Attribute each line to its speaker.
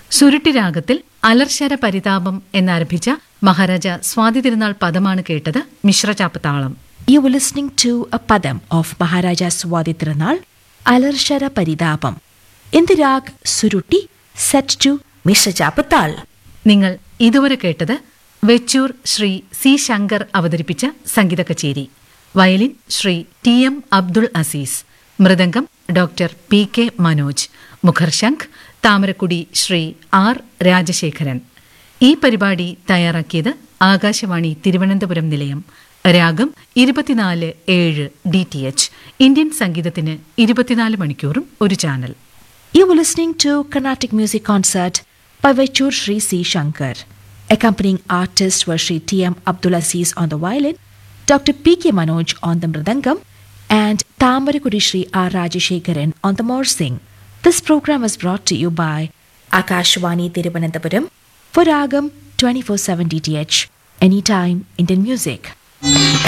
Speaker 1: സുരുട്ടി രാഗത്തിൽ അലർശര പരിതാപം എന്നാരംഭിച്ച മഹാരാജ സ്വാതി തിരുനാൾ പദമാണ് കേട്ടത് മിശ്രചാപ്പ് താളം
Speaker 2: You were listening to a padam of Maharaja Swadi Tirunal, Alarshara Paridapam, in the rag Suruti, set to Mr. Japatal.
Speaker 1: നിങ്ങൾ ഇതുവരെ കേട്ടത് വെച്ചൂർ ശ്രീ സി ശങ്കർ അവതരിപ്പിച്ച സംഗീത കച്ചേരി violin Shri T M Abdul Aziz mridangam doctor P K Manoj മുഖർശംഖ് താമരക്കുടി ശ്രീ ആർ രാജശേഖരൻ ഈ പരിപാടി തയ്യാറാക്കിയത് ആകാശവാണി തിരുവനന്തപുരം നിലയം രാഗം ഇരുപത്തിനാല് ഏഴ് ഡി ടി എച്ച് ഇന്ത്യൻ സംഗീതത്തിന് ഇരുപത്തിനാല് മണിക്കൂറും ഒരു channel
Speaker 2: You were listening to Carnatic Music Concert by Vechur Sri C. Shankar. Accompanying artists were Sri T. M. Abdul Aziz on the violin, Dr. P. K. Manoj on the mridangam, and Tamarakudi Sri R. Rajashekharan on the morsing. This program was brought to you by Akashwani Tiruvananthapuram for Ragam 24-7 DTH, anytime Indian music.